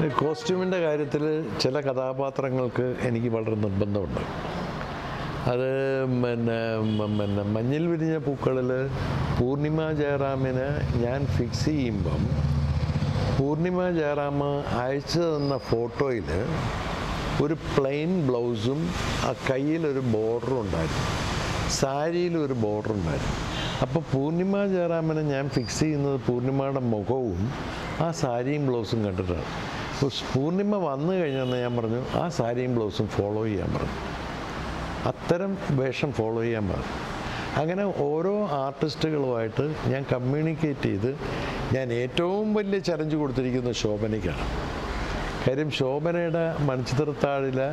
കോസ്റ്റ്യൂമിൻ്റെ കാര്യത്തിൽ ചില കഥാപാത്രങ്ങൾക്ക് എനിക്ക് വളരെ നിർബന്ധമുണ്ട് അത് പിന്നെ മ- പിന്നെ മഞ്ഞിൽ വിരിഞ്ഞ പൂക്കളിൽ പൂർണിമ ജയറാമിന് ഞാൻ ഫിക്സ് ചെയ്യുമ്പം പൂർണിമ ജയറാം അയച്ചു തന്ന ഫോട്ടോയിൽ ഒരു പ്ലെയിൻ ബ്ലൗസും ആ കയ്യിലൊരു ബോർഡറും ഉണ്ടായിരുന്നു സാരിയിൽ ഒരു ബോർഡർ ഉണ്ടായിരുന്നു അപ്പോൾ പൂർണിമ ജയറാമിനെ ഞാൻ ഫിക്സ് ചെയ്യുന്നത് പൂർണിമയുടെ മുഖവും ആ സാരിയും ബ്ലൗസും കണ്ടിട്ടാണ് അപ്പോൾ പൂർണിമ വന്നു കഴിഞ്ഞാൽ ഞാൻ പറഞ്ഞു ആ സാരിയും ബ്ലൗസും ഫോളോ ചെയ്യാൻ പറഞ്ഞു അത്തരം വേഷം ഫോളോ ചെയ്യാൻ പറഞ്ഞു അങ്ങനെ ഓരോ ആർട്ടിസ്റ്റുകളുമായിട്ട് ഞാൻ കമ്മ്യൂണിക്കേറ്റ് ചെയ്ത് ഞാൻ ഏറ്റവും വലിയ ചലഞ്ച് കൊടുത്തിരിക്കുന്നത് ശോഭനയ്ക്കാണ് കാര്യം ശോഭനയുടെ മണിച്ചിത്രത്താഴിലെ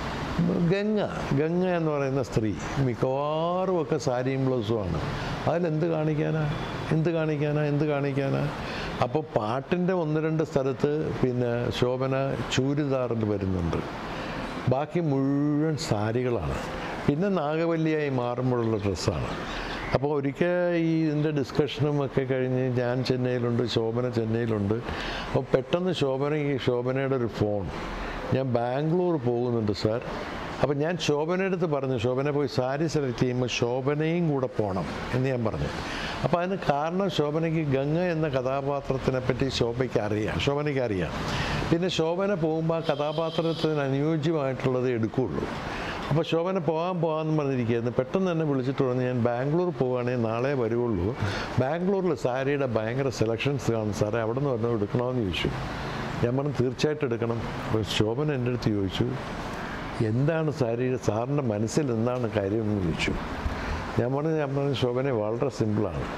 ഗംഗ ഗംഗ എന്ന് പറയുന്ന സ്ത്രീ മിക്കവാറും ഒക്കെ സാരിയും ബ്ലൗസുമാണ് അതിലെന്ത് കാണിക്കാനാ എന്ത് കാണിക്കാനാ എന്ത് കാണിക്കാനാ അപ്പോൾ പാട്ടിൻ്റെ ഒന്ന് രണ്ട് സ്ഥലത്ത് പിന്നെ ശോഭന ചൂരിദാറിൽ വരുന്നുണ്ട് ബാക്കി മുഴുവൻ സാരികളാണ് പിന്നെ നാഗവല്ലിയായി മാറുമ്പോഴുള്ള ഡ്രസ്സാണ് അപ്പോൾ ഒരിക്കൽ ഈ ഇതിൻ്റെ ഡിസ്കഷനും ഒക്കെ കഴിഞ്ഞ് ഞാൻ ചെന്നൈയിലുണ്ട് ശോഭന ചെന്നൈയിലുണ്ട് അപ്പോൾ പെട്ടെന്ന് ശോഭനയ്ക്ക് ശോഭനയുടെ ഒരു ഫോൺ ഞാൻ ബാംഗ്ലൂർ പോകുന്നുണ്ട് സാർ അപ്പോൾ ഞാൻ ശോഭനയുടെ അടുത്ത് പറഞ്ഞു ശോഭന പോയി സാരി സെലക്ട് ചെയ്യുമ്പോൾ ശോഭനയും കൂടെ പോകണം എന്ന് ഞാൻ പറഞ്ഞു അപ്പോൾ അതിന് കാരണം ശോഭനയ്ക്ക് ഗംഗ എന്ന കഥാപാത്രത്തിനെ പറ്റി ശോഭയ്ക്ക് അറിയാം ശോഭനയ്ക്ക് അറിയാം പിന്നെ ശോഭന പോകുമ്പോൾ ആ കഥാപാത്രത്തിന് അനുയോജ്യമായിട്ടുള്ളത് എടുക്കുകയുള്ളൂ അപ്പോൾ ശോഭന പോകാൻ പോകാമെന്ന് പറഞ്ഞിരിക്കുകയായിരുന്നു പെട്ടെന്ന് തന്നെ വിളിച്ചിട്ട് പറഞ്ഞു ഞാൻ ബാംഗ്ലൂർ പോവുകയാണെങ്കിൽ നാളെ വരുള്ളൂ ബാംഗ്ലൂരിൽ സാരിയുടെ ഭയങ്കര സെലക്ഷൻസ് കാണും സാറേ അവിടെ നിന്ന് വരണം എടുക്കണമെന്ന് ചോദിച്ചു ഞാൻ പറഞ്ഞു തീർച്ചയായിട്ടും എടുക്കണം അപ്പോൾ ശോഭന എൻ്റെ അടുത്ത് ചോദിച്ചു എന്താണ് സാരിയുടെ സാറിൻ്റെ മനസ്സിൽ എന്താണ് കാര്യം എന്ന് ചോദിച്ചു ഞാൻ പറഞ്ഞു ഞാൻ പറഞ്ഞു ശോഭന വളരെ സിമ്പിളാണ്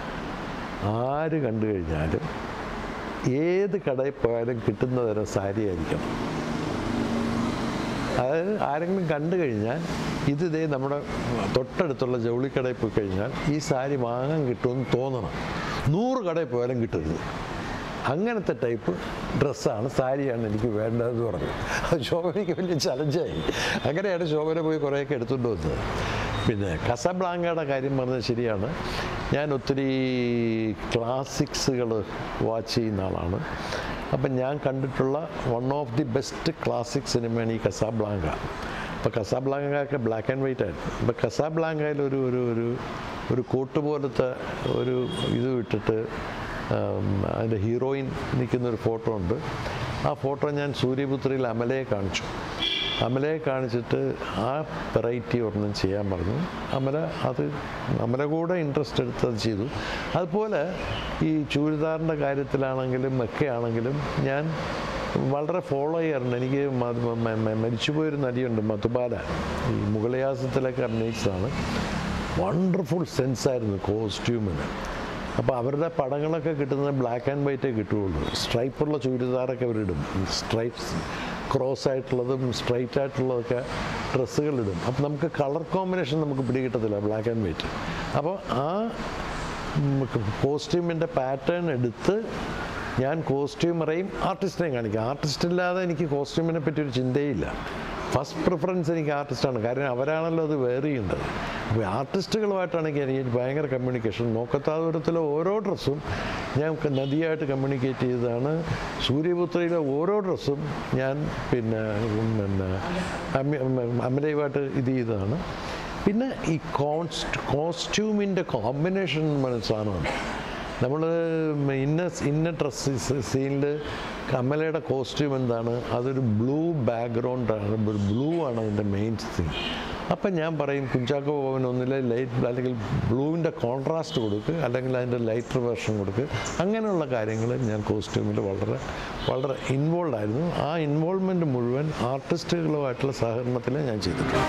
ആര് കണ്ടു കഴിഞ്ഞാലും ഏത് കടയിൽ പോയാലും കിട്ടുന്ന തരം സാരി ആയിരിക്കണം അതായത് ആരെങ്കിലും കണ്ടു കഴിഞ്ഞാൽ ഇത് ഇതേ നമ്മുടെ തൊട്ടടുത്തുള്ള ജൗളിക്കടയിൽ പോയി കഴിഞ്ഞാൽ ഈ സാരി വാങ്ങാൻ കിട്ടുമെന്ന് തോന്നണം നൂറ് കടയിൽ പോയാലും കിട്ടരുത് അങ്ങനത്തെ ടൈപ്പ് ഡ്രസ്സാണ് സാരിയാണ് എനിക്ക് വേണ്ടതെന്ന് പറഞ്ഞു അത് ശോഭനയ്ക്ക് വലിയ ചലഞ്ചായി അങ്ങനെയാണ് ശോഭന പോയി കുറേയൊക്കെ എടുത്തുകൊണ്ട് വന്നത് പിന്നെ കസബ്ലാങ്കയുടെ കാര്യം പറഞ്ഞത് ശരിയാണ് ഞാൻ ഒത്തിരി ക്ലാസിക്സുകൾ വാച്ച് ചെയ്യുന്ന ആളാണ് അപ്പം ഞാൻ കണ്ടിട്ടുള്ള one of the best classic സിനിമയാണ് ഈ കസാബ്ലാങ്ക അപ്പോൾ കസാബ്ലാങ്ക ബ്ലാക്ക് ആൻഡ് വൈറ്റ് ആയിരുന്നു അപ്പോൾ കസാബ്ലാങ്കയിൽ ഒരു ഒരു ഒരു ഒരു കോട്ട് പോലത്തെ ഒരു ഇത് ഇട്ടിട്ട് ഉം, അതിൻ്റെ ഹീറോയിൻ നിൽക്കുന്ന ഒരു ഫോട്ടോ ഉണ്ട് ആ ഫോട്ടോ ഞാൻ സൂര്യപുത്രിയിൽ അമലയെ കാണിച്ചു അമലയെ കാണിച്ചിട്ട് ആ വെറൈറ്റി ഒരെണ്ണം ചെയ്യാൻ പറഞ്ഞു അമല അത് അമല കൂടെ ഇൻട്രസ്റ്റ് എടുത്ത് അത് ചെയ്തു അതുപോലെ ഈ ചൂരിദാറിൻ്റെ കാര്യത്തിലാണെങ്കിലും ഒക്കെ ആണെങ്കിലും ഞാൻ വളരെ ഫോളോ ചെയ്യാറുണ്ട് എനിക്ക് മ- മ- മ- മരിച്ചുപോയൊരു നടിയുണ്ട് മധുബാല ഈ മുഗളയാസത്തിലൊക്കെ അഭിനയിച്ചതാണ് വണ്ടർഫുൾ സെൻസായിരുന്നു കോസ്റ്റ്യൂമിന് അപ്പോൾ അവരുടെ പടങ്ങളൊക്കെ കിട്ടുന്നത് ബ്ലാക്ക് ആൻഡ് വൈറ്റേ കിട്ടുകയുള്ളൂ സ്ട്രൈപ്പുള്ള ചുരിദാറൊക്കെ അവരിടും സ്ട്രൈപ്സ് ക്രോസ് ആയിട്ടുള്ളതും സ്ട്രൈറ്റ് ആയിട്ടുള്ളതൊക്കെ ഡ്രസ്സുകളിടും അപ്പം നമുക്ക് കളർ കോമ്പിനേഷൻ നമുക്ക് പിടികിട്ടത്തില്ല ബ്ലാക്ക് ആൻഡ് വൈറ്റ് അപ്പോൾ ആ കോസ്റ്റ്യൂമിൻ്റെ പാറ്റേൺ എടുത്ത് ഞാൻ കോസ്റ്റ്യൂമറേയും ആർട്ടിസ്റ്റിനെയും കാണിക്കും ആർട്ടിസ്റ്റ് ഇല്ലാതെ എനിക്ക് കോസ്റ്റ്യൂമിനെ പറ്റി ഒരു ചിന്തയില്ല ഫസ്റ്റ് പ്രിഫറൻസ് എനിക്ക് ആർട്ടിസ്റ്റാണ് കാരണം അവരാണല്ലോ അത് വെയർ ചെയ്യേണ്ടത് അപ്പോൾ ആർട്ടിസ്റ്റുകളുമായിട്ടാണെങ്കിൽ എനിക്ക് ഭയങ്കര കമ്മ്യൂണിക്കേഷൻ നോക്കത്താദൂരത്തിലെ ഓരോ ഡ്രസ്സും ഞാൻ ക- നദിയായിട്ട് കമ്മ്യൂണിക്കേറ്റ് ചെയ്തതാണ് സൂര്യപുത്രയിലെ ഓരോ ഡ്രസ്സും ഞാൻ പിന്നെ ഉം, പിന്നെ അമ്മ- ഉം, അമലയുമായിട്ട് ഇത് ചെയ്തതാണ് പിന്നെ ഈ കോൺസ്റ്റ് കോസ്റ്റ്യൂമിൻ്റെ കോമ്പിനേഷൻ എന്ന് പറയുന്ന സാധനമാണ് നമ്മൾ ഇന്ന ഇന്ന ഡ്രസ് സീനിൽ കമലയുടെ കോസ്റ്റ്യൂം എന്താണ് അതൊരു ബ്ലൂ ബാക്ക്ഗ്രൗണ്ടാണ് ഒരു ബ്ലൂ ആണ് അതിൻ്റെ മെയിൻ സീൻ അപ്പം ഞാൻ പറയും കുഞ്ചാക്കോ ഭവൻ ഒന്നിലെ ലൈറ്റ് അല്ലെങ്കിൽ ബ്ലൂവിൻ്റെ കോൺട്രാസ്റ്റ് കൊടുക്കുക അല്ലെങ്കിൽ അതിൻ്റെ ലൈറ്റർ വേർഷൻ കൊടുക്കുക അങ്ങനെയുള്ള കാര്യങ്ങൾ ഞാൻ കോസ്റ്റ്യൂമിൽ വളരെ വളരെ ഇൻവോൾവ് ആയിരുന്നു ആ ഇൻവോൾവ്മെൻറ്റ് മുഴുവൻ ആർട്ടിസ്റ്റുകളുമായിട്ടുള്ള സഹകരണത്തിൽ ഞാൻ ചെയ്തിട്ടുണ്ട്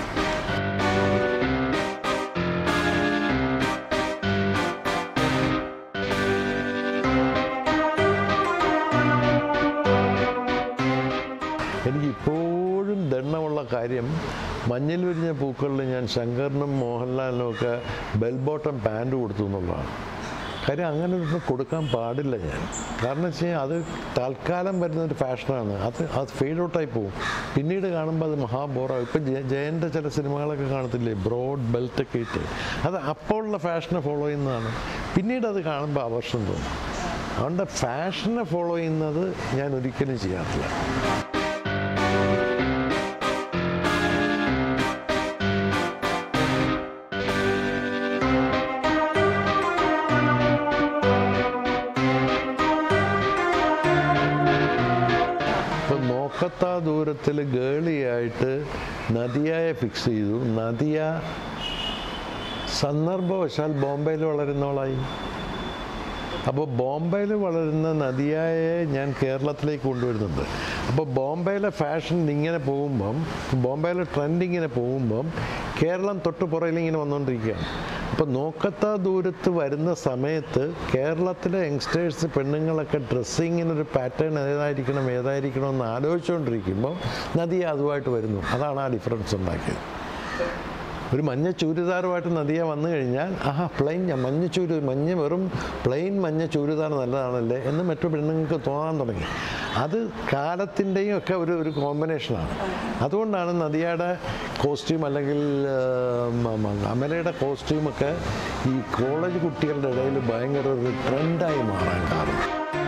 എനിക്ക് ഇപ്പോഴും ദണ്ണമുള്ള കാര്യം മഞ്ഞിൽ വിരിഞ്ഞ പൂക്കളിൽ ഞാൻ ശങ്കറിനും മോഹൻലാലിനും ഒക്കെ ബെൽ ബോട്ടം പാൻറ് കൊടുത്തു എന്നുള്ളതാണ് കാര്യം അങ്ങനെ ഒന്നും കൊടുക്കാൻ പാടില്ല ഞാൻ കാരണം വെച്ച് കഴിഞ്ഞാൽ അത് തൽക്കാലം വരുന്ന ഒരു ഫാഷനാണ് അത് അത് ഫെയ്ഡ് ഔട്ടായി പോകും പിന്നീട് കാണുമ്പോൾ അത് മഹാബോറാവും ഇപ്പം ജയ ജയൻ്റെ ചില സിനിമകളൊക്കെ കാണത്തില്ലേ ബ്രോഡ് ബെൽറ്റ് ഒക്കെ ഇട്ട് അത് അപ്പോഴുള്ള ഫാഷനെ ഫോളോ ചെയ്യുന്നതാണ് പിന്നീട് അത് കാണുമ്പോൾ അവർഷം തോന്നും അതുകൊണ്ട് ഫാഷനെ ഫോളോ ചെയ്യുന്നത് ഞാൻ ഒരിക്കലും ചെയ്യാറില്ല ഇപ്പം നോക്കത്താ ദൂരത്തിൽ ഗേളിയായിട്ട് നദിയായെ ഫിക്സ് ചെയ്തു നദിയ സന്ദർഭവശാൽ ബോംബെയിൽ വളരുന്നവളായി അപ്പോൾ ബോംബെയിൽ വളരുന്ന നദിയായെ ഞാൻ കേരളത്തിലേക്ക് കൊണ്ടുവരുന്നുണ്ട് അപ്പോൾ ബോംബെയിലെ ഫാഷൻ ഇങ്ങനെ പോകുമ്പം ബോംബെയിലെ ട്രെൻഡ് ഇങ്ങനെ പോകുമ്പം കേരളം തൊട്ട് പുറകിൽ ഇങ്ങനെ വന്നുകൊണ്ടിരിക്കുകയാണ് അപ്പോൾ നോക്കത്താ ദൂരത്ത് വരുന്ന സമയത്ത് കേരളത്തിലെ യങ്സ്റ്റേഴ്സ് പെണ്ണുങ്ങളൊക്കെ ഡ്രസ്സിങ്ങിനൊരു പാറ്റേൺ ഏതായിരിക്കണം ഏതായിരിക്കണം എന്ന് ആലോചിച്ചുകൊണ്ടിരിക്കുമ്പോൾ നദിയ അതുമായിട്ട് വരുന്നു അതാണ് ആ ഡിഫറൻസ് ഉണ്ടാക്കിയത് ഒരു മഞ്ഞ ചൂരിദാറുമായിട്ട് നദിയ വന്നു കഴിഞ്ഞാൽ ആഹാ പ്ലെയിൻ മഞ്ഞ ചൂര് മഞ്ഞ വെറും പ്ലെയിൻ മഞ്ഞ ചൂരിദാർ നല്ലതാണല്ലേ എന്ന് മറ്റു പെണ്ണുങ്ങൾക്ക് തോന്നാൻ തുടങ്ങി അത് കാലത്തിൻ്റെയും ഒക്കെ ഒരു ഒരു കോമ്പിനേഷനാണ് അതുകൊണ്ടാണ് നദിയയുടെ കോസ്റ്റ്യൂം അല്ലെങ്കിൽ ആ, മ- മ- അമലയുടെ കോസ്റ്റ്യൂമൊക്കെ ഈ കോളേജ് കുട്ടികളുടെ ഇടയിൽ ഭയങ്കര ഒരു ട്രെൻഡായി മാറാൻ കാരണം